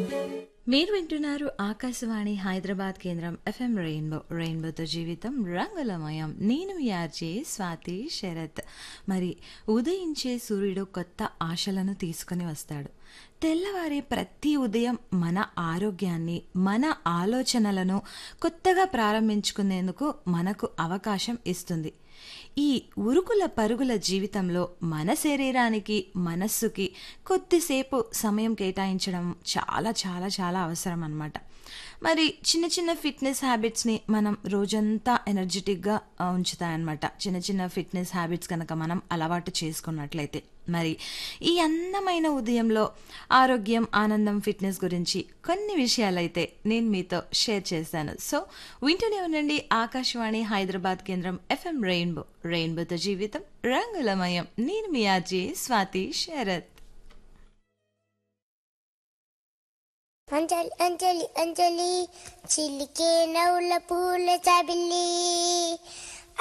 మీరు వింటున్నారు ఆకాశవాణి హైదరాబాద్ కేంద్రం ఎఫ్ఎం రెయిన్బో రెయిన్బోతో జీవితం రంగులమయం నేను మీ ఆర్జే స్వాతి శరత్ మరి ఉదయించే సూర్యుడు కొత్త ఆశలను తీసుకుని వస్తాడు తెల్లవారి ప్రతి ఉదయం మన ఆరోగ్యాన్ని మన ఆలోచనలను కొత్తగా ప్రారంభించుకునేందుకు మనకు అవకాశం ఇస్తుంది ఈ ఉరుకుల పరుగుల జీవితంలో మన శరీరానికి మనస్సుకి కొద్దిసేపు సమయం కేటాయించడం చాలా చాలా చాలా అవసరం అన్నమాట మరి చిన్న చిన్న ఫిట్నెస్ హ్యాబిట్స్ని మనం రోజంతా ఎనర్జెటిక్గా ఉంచుతాయన్నమాట చిన్న చిన్న ఫిట్నెస్ హ్యాబిట్స్ కనుక మనం అలవాటు చేసుకున్నట్లయితే మరి ఈ అందమైన ఉదయంలో ఆరోగ్యం ఆనందం ఫిట్నెస్ గురించి కొన్ని విషయాలైతే నేను మీతో షేర్ చేశాను సో వింటూనే ఉండండి ఆకాశవాణి హైదరాబాద్ కేంద్రం ఎఫ్ఎం రెయిన్బో రెయిన్బోతో జీవితం రంగులమయం నేను మీ ఆర్జీ స్వాతి శరత్ అంజలి అంజలి అంజలి చిలికే నవ్వుల పూల చాబిల్లి